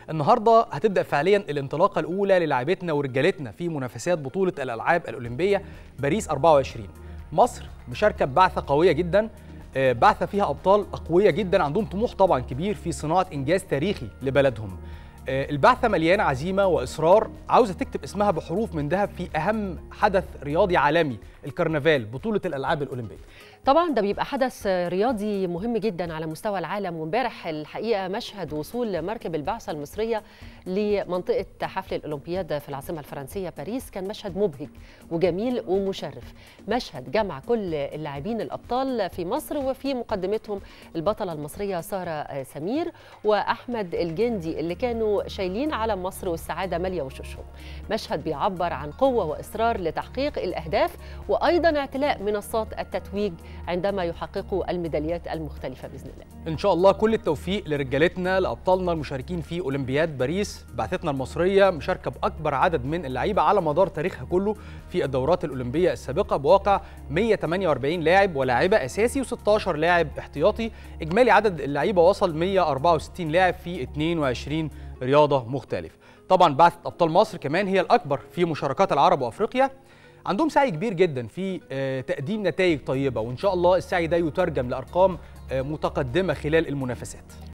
النهارده هتبدا فعليا الانطلاقه الاولى للاعبتنا ورجالتنا في منافسات بطوله الالعاب الاولمبيه باريس 24 مصر مشاركه ببعثه قويه جدا آه، بعثه فيها ابطال اقوياء جدا عندهم طموح طبعا كبير في صناعه انجاز تاريخي لبلدهم آه، البعثه مليانه عزيمه واصرار عاوزه تكتب اسمها بحروف من ذهب في اهم حدث رياضي عالمي الكرنفال بطوله الالعاب الاولمبيه طبعا ده بيبقى حدث رياضي مهم جدا على مستوى العالم وامبارح الحقيقه مشهد وصول مركب البعثه المصريه لمنطقه حفل الاولمبياد في العاصمه الفرنسيه باريس كان مشهد مبهج وجميل ومشرف مشهد جمع كل اللاعبين الابطال في مصر وفي مقدمتهم البطله المصريه ساره سمير واحمد الجندي اللي كانوا شايلين علم مصر والسعاده ماليه وشوشهم مشهد بيعبر عن قوه واصرار لتحقيق الاهداف وايضا اعتلاء منصات التتويج عندما يحققوا الميداليات المختلفة بإذن الله ان شاء الله كل التوفيق لرجالتنا لابطالنا المشاركين في اولمبياد باريس بعثتنا المصريه مشاركه باكبر عدد من اللعيبه على مدار تاريخها كله في الدورات الاولمبيه السابقه بواقع 148 لاعب ولاعبه اساسي و16 لاعب احتياطي اجمالي عدد اللعيبه وصل 164 لاعب في 22 رياضه مختلفه طبعا بعثه ابطال مصر كمان هي الاكبر في مشاركات العرب وافريقيا عندهم سعي كبير جدا في آه، تقديم نتائج طيبه وان شاء الله السعي ده يترجم لارقام آه، متقدمه خلال المنافسات